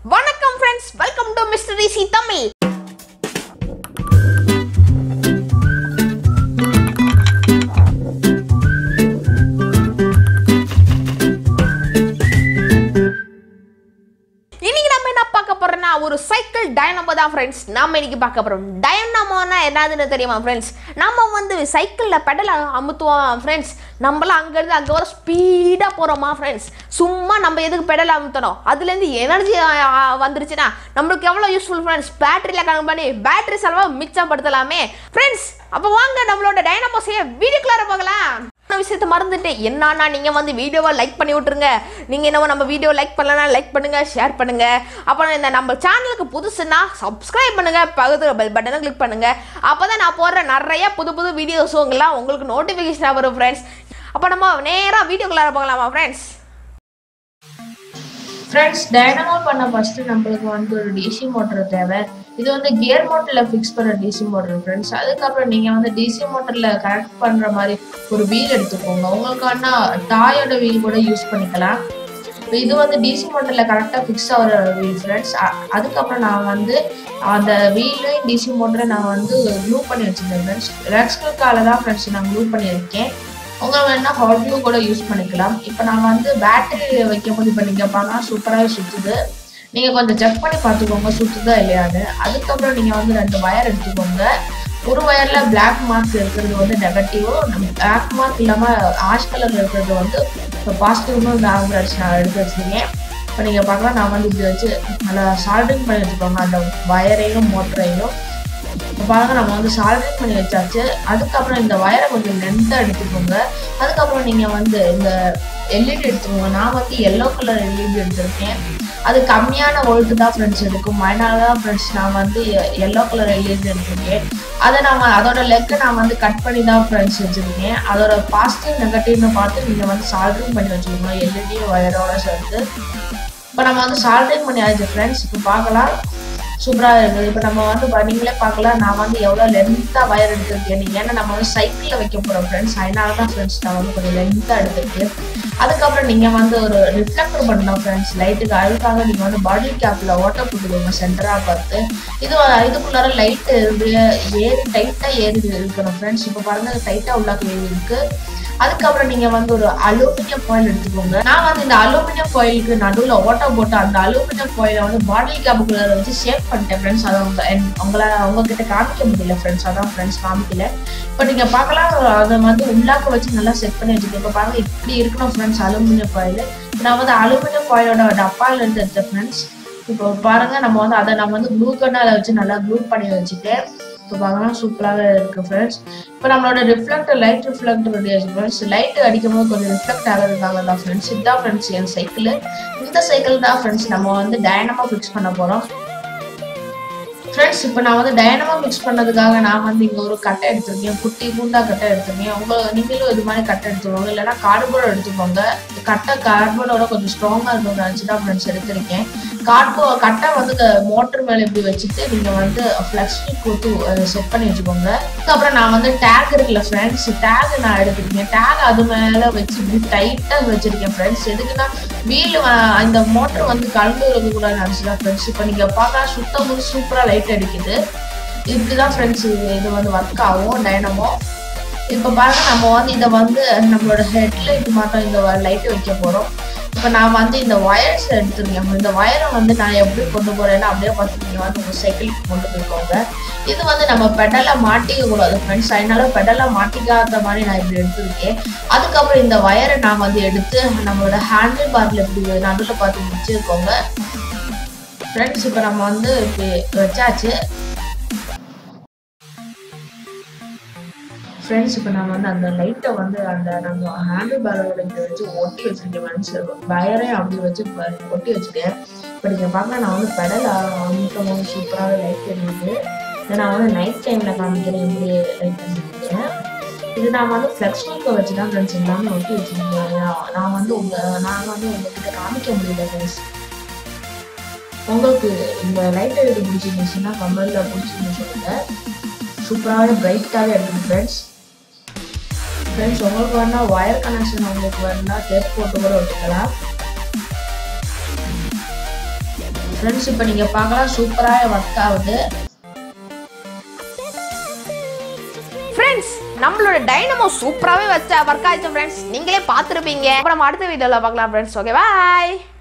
வணக்கம் friends welcome to mister Rishi Tamil இன்னைக்கு நம்ம என்ன பார்க்க போறோம்னா ஒரு சைக்கிள் டைனமோ தான் ஃப்ரெண்ட்ஸ் நம்ம இன்னைக்கு பார்க்க போறோம் டைனமோனா என்னதுன்னு தெரியுமா ஃப்ரெண்ட்ஸ் நம்ம வந்து சைக்கிளில் பெடல் அமுத்துவோம் ஃப்ரெண்ட்ஸ் நம்மளாம் அங்கேருந்து அங்கே வர ஸ்பீடாக போகிறோமா ஃப்ரெண்ட்ஸ் சும்மா நம்ம எதுக்கு பெடல் அமுத்தணும் அதுலேருந்து எனர்ஜி வந்துருச்சுன்னா நம்மளுக்கு எவ்வளோ யூஸ்ஃபுல் ஃப்ரெண்ட்ஸ் பேட்டரியில் கனெக்ட் பண்ணி பேட்டரி செலவாக மிச்சப்படுத்தலாமே ஃப்ரெண்ட்ஸ் அப்போ வாங்க நம்மளோட டைனமோ செய்ய வீடியோக்குள்ளார போகலாம் என்ன விஷயத்த மறந்துட்டு என்னன்னா நீங்க வந்து வீடியோவை லைக் பண்ணி விட்டுருங்க நீங்க என்னவோ நம்ம வீடியோ லைக் பண்ணலனா லைக் பண்ணுங்க ஷேர் பண்ணுங்க அப்புறம் இந்த நம்ம சேனலுக்கு புதுசுன்னா சப்ஸ்கிரைப் பண்ணுங்க பக்கத்துல பெல் பட்டனை கிளிக் பண்ணுங்க அப்பதான் நான் போடுற நிறைய புது புது வீடியோஸுங்கெல்லாம் உங்களுக்கு நோட்டிஃபிகேஷன் வரும் ஃப்ரெண்ட்ஸ் அப்போ நம்ம நேராக வீடியோக்குள்ளார போகலாமா ஃப்ரெண்ட்ஸ் ஃப்ரெண்ட்ஸ் டைனமோ பண்ண ஃபர்ஸ்ட் நம்மளுக்கு வந்து ஒரு டிசி மோட்டர் தேவை இது வந்து கியர் மோட்டரில் ஃபிக்ஸ் பண்ணுற டிசி மோட்டர் ஃப்ரெண்ட்ஸ் அதுக்கப்புறம் நீங்கள் வந்து டிசி மோட்டரில் கனெக்ட் பண்ணுற மாதிரி ஒரு வீல் எடுத்துக்கோங்க உங்களுக்கு வேணா டாயோட வீல் கூட யூஸ் பண்ணிக்கலாம் இப்போ இது வந்து டிசி மோட்டரில் கரெக்டாக ஃபிக்ஸ் ஆகிற வீல் ஃப்ரெண்ட்ஸ் அதுக்கப்புறம் நான் வந்து அந்த வீலையும் டிசி மோட்டரை நான் வந்து க்ளூ பண்ணி வச்சுருந்தேன் ஃப்ரெண்ட்ஸ் ரெக்ஸ்களுக்கால தான் ஃப்ரெண்ட்ஸ் நான் க்ளூ பண்ணியிருக்கேன் உங்க வேணா ஹாட் க்ளூ கூட யூஸ் பண்ணிக்கலாம் இப்போ நான் வந்து பேட்டரி வைக்கும் போது இப்போ நீங்கள் பார்த்தா சூப்பராக சுற்றுது நீங்கள் கொஞ்சம் செக் பண்ணி பார்த்துக்கோங்க சுற்றுதா இல்லையான்னு அதுக்கப்புறம் நீங்கள் வந்து ரெண்டு வயர் எடுத்துக்கோங்க ஒரு வயரில் பிளாக் மார்க் இருக்கிறது வந்து நெகட்டிவும் பிளாக் மார்க் இல்லாமல் ஆஷ் கலர் இருக்கிறது வந்து இப்போ பாசிட்டிவ்னு நான் நான் எடுத்து வச்சுருக்கேன் இப்போ நீங்கள் பார்க்கலாம் நான் வந்து இப்படி வச்சு நல்லா சால்டிங் பண்ணி வச்சுக்கோங்க அந்த வயரையும் மோட்டரையும் இப்போ பாருங்க நம்ம வந்து சால்டரிங் பண்ணி வச்சாச்சு அதுக்கப்புறம் இந்த வயரை கொஞ்சம் லென்த்தாக எடுத்துக்கோங்க அதுக்கப்புறம் நீங்கள் வந்து இந்த எல்இடி எடுத்துக்கோங்க நான் வந்து எல்லோ கலர் எல்இடி எடுத்திருக்கேன் அது கம்மியான வோல்ட்டு தான் ஃப்ரெண்ட்ஸ் எடுக்கும் அதனால தான் ஃப்ரெண்ட்ஸ் நான் வந்து எல்லோ கலர் எல்இடி எடுத்திருக்கேன் அதை நான் அதோட லெக்கை நான் வந்து கட் பண்ணி தான் ஃப்ரெண்ட்ஸ் வச்சுருக்கேன் அதோட பாசிட்டிவ் நெகட்டிவ்னு பார்த்து நீங்கள் வந்து சால்டரிங் பண்ணி வச்சுக்கோங்க எல்இடி வயரோட சேர்த்து இப்போ நம்ம வந்து சால்டரிங் பண்ணி ஆயிடுச்சு ஃப்ரெண்ட்ஸ் இப்போ பார்க்கலாம் சூப்பராக இருக்குது இப்போ நம்ம வந்து ப- நீங்களே பார்க்கலாம் நான் வந்து எவ்வளோ லென்த்தாக வயர் எடுத்திருக்கேன் ஏன்னா நம்ம வந்து சைக்கிளில் வைக்க போகிறோம் ஃப்ரெண்ட்ஸ் அதனால தான் ஃப்ரெண்ட்ஸ் நான் வந்து கொஞ்சம் லென்த்தாக எடுத்திருக்கேன் அதுக்கப்புறம் நீங்கள் வந்து ஒரு ரிஃப்ளெக்டர் பண்ணணும் ஃப்ரெண்ட்ஸ் லைட்டுக்கு அதுக்காக நீங்கள் வந்து பாடி கேப்பில் ஓட்ட போட்டுக்கோங்க சென்டராக பார்த்து இது இதுக்குள்ளார லைட்டு ஏறி டைட்டாக ஏறி இருக்கணும் ஃப்ரெண்ட்ஸ் இப்போ பாருங்கள் டைட்டாக உள்ளாக்க ஏறி இருக்குது அதுக்கப்புறம் நீங்க வந்து ஒரு அலுமினியம் ஃபாயில் எடுத்துக்கோங்க நான் வந்து இந்த அலுமினியம் ஃபாயிலுக்கு நடுவில் ஓட்ட போட்டு அந்த அலுமினியம் ஃபாயிலை வந்து பாட்டில் கேப்புக்குள்ள வச்சு ஷேப் பண்ணிட்டேன் ஃப்ரெண்ட்ஸ் அதை உங்க என்- உங்களை உங்ககிட்ட காமிக்க முடியல ஃப்ரெண்ட்ஸ் அதான் ஃப்ரெண்ட்ஸ் காமிக்கல இப்போ நீங்க பார்க்கலாம் அதை வந்து உள்ளாக்க வச்சு நல்லா செட் பண்ணி வச்சுக்கோங்க இப்போ பாருங்க இப்படி இருக்கணும் ஃப்ரெண்ட்ஸ் அலுமினியம் ஃபாயில் நான் வந்து அலுமினியம் ஃபாயிலோட டப்பால இருந்து எடுத்தேன் ஃப்ரெண்ட்ஸ் இப்போ பாருங்க நம்ம வந்து அதை நம்ம வந்து க்ளூ கண்ணால வச்சு நல்லா க்ளூ பண்ணி வச்சுட்டேன் இப்போ பார்க்கலாம் சூப்பராக இருக்கு ஃப்ரெண்ட்ஸ் இப்போ நம்மளோட ரிஃப்ளெக்டர் லைட் ரிஃப்ளெக்டர் ரெடி ஆச்சு ஃப்ரெண்ட்ஸ் லைட் அடிக்கும் போது கொஞ்சம் ரிஃப்ளெக்ட் ஆகிறதுக்காக தான் ஃப்ரெண்ட்ஸ் இதுதான் ஃப்ரெண்ட்ஸ் என் சைக்கிள் இந்த சைக்கிள் தான் ஃப்ரெண்ட்ஸ் நம்ம வந்து டைனமா ஃபிக்ஸ் பண்ண போகிறோம் ஃப்ரெண்ட்ஸ் இப்போ நான் வந்து டைனமா மிக்ஸ் பண்ணதுக்காக நான் வந்து இங்கே ஒரு கட்டை எடுத்திருக்கேன் குட்டி குண்டா கட்டை எடுத்திருக்கேன் உங்க நீங்களும் இது மாதிரி கட்டை எடுத்துக்கோங்க இல்லைன்னா கார்ட்போர்ட் எடுத்துக்கோங்க இந்த கட்டை கார்ட்போர்டோட கொஞ்சம் ஸ்ட்ராங்காக இருக்கணும்னு நினச்சி தான் ஃப்ரெண்ட்ஸ் எடுத்திருக்கேன் கார்ட்போ கட்டை வந்து மோட்டர் மேலே இப்படி வச்சுட்டு நீங்கள் வந்து ஃப்ளெக்ஸ் கொடுத்து செட் பண்ணி வச்சுக்கோங்க அதுக்கப்புறம் நான் வந்து டேக் இருக்குல்ல ஃப்ரெண்ட்ஸ் டேக் நான் எடுத்துருக்கேன் டேக் அது மேலே வச்சு இப்படி டைட்டாக வச்சிருக்கேன் ஃப்ரெண்ட்ஸ் எதுக்குன்னா வீல் இந்த மோட்டர் வந்து கலந்து இருக்கக்கூடாது நினச்சிதான் ஃப்ரெண்ட்ஸ் இப்போ நீங்கள் பார்க்க சுத்தம் போது சூப்பராக லைட் அடிக்குது இப்படிதான் ஃப்ரெண்ட்ஸ் இது வந்து ஒர்க் ஆகும் டைனமோ இப்போ பாருங்க நம்ம வந்து இதை வந்து நம்மளோட ஹெட்லைட் மட்டும் இந்த லைட் வைக்க போகிறோம் இப்போ நான் வந்து இந்த ஒயர்ஸ் எடுத்துருக்கேன் இந்த ஒயரை வந்து நான் எப்படி கொண்டு போகிறேன்னா அப்படியே பார்த்து நீங்கள் வந்து உங்கள் சைக்கிளுக்கு கொண்டு போய்க்கோங்க இது வந்து நம்ம பெடலை மாட்டிக்க கூடாது ஃப்ரெண்ட்ஸ் அதனால பெடலை மாட்டிக்காத மாதிரி நான் இப்படி எடுத்திருக்கேன் அதுக்கப்புறம் இந்த ஒயரை நான் வந்து எடுத்து நம்மளோட ஹேண்டில் பார்ல இப்படி நடுவில் பார்த்து வச்சுருக்கோங்க ஃப்ரெண்ட்ஸ் இப்போ நம்ம வந்து இப்படி வச்சாச்சு ஃப்ரெண்ட்ஸ் இப்போ நான் வந்து அந்த லைட்டை வந்து அந்த நம்ம ஹேண்டில் பேரோட இதை வச்சு ஒட்டி வச்சிருக்கேன் ஃப்ரெண்ட்ஸ் வயரையும் அப்படி வச்சு ப- ஒட்டி வச்சுட்டேன் இப்போ நீங்கள் பார்க்க நான் வந்து பெடல் அமுக்கும் போது சூப்பராக லைட் எரியுது இதை நான் வந்து நைட் டைமில் காமிக்கிறேன் எப்படி லைட் எரியுதுன்னு இது நான் வந்து ஃப்ளெக்ஸ் ஒர்க்கை வச்சு தான் ஃப்ரெண்ட்ஸ் எல்லாமே ஒட்டி வச்சிருக்கேன் நான் நான் வந்து உங்கள் நான் வந்து உங்ககிட்ட காமிக்க முடியல ஃப்ரெண்ட்ஸ் உங்களுக்கு இந்த லைட் எது பிடிச்சிருந்துச்சுன்னா கமெண்ட்ல பிடிச்சிருந்து சொல்லுங்க சூப்பராகவே பிரைட்டாகவே இருக்குது ஃப்ரெண்ட்ஸ் ஃப்ரெண்ட்ஸ் உங்களுக்கு வேணா ஒயர் கனெக்ஷன் உங்களுக்கு வேணா டேப் போட்டு கூட ஒட்டிக்கலாம் ஃப்ரெண்ட்ஸ் இப்போ நீங்க பார்க்கலாம் சூப்பராக ஒர்க் ஆகுது ஃப்ரெண்ட்ஸ் நம்மளோட டைனமோ சூப்பராகவே வச்சா ஒர்க் ஆயிடுச்சு ஃப்ரெண்ட்ஸ் நீங்களே பார்த்துருப்பீங்க அப்புறம் அடுத்த வீடியோவில் பார்க்கலாம் ஃப்ரெண்ட்ஸ் ஓகே பாய்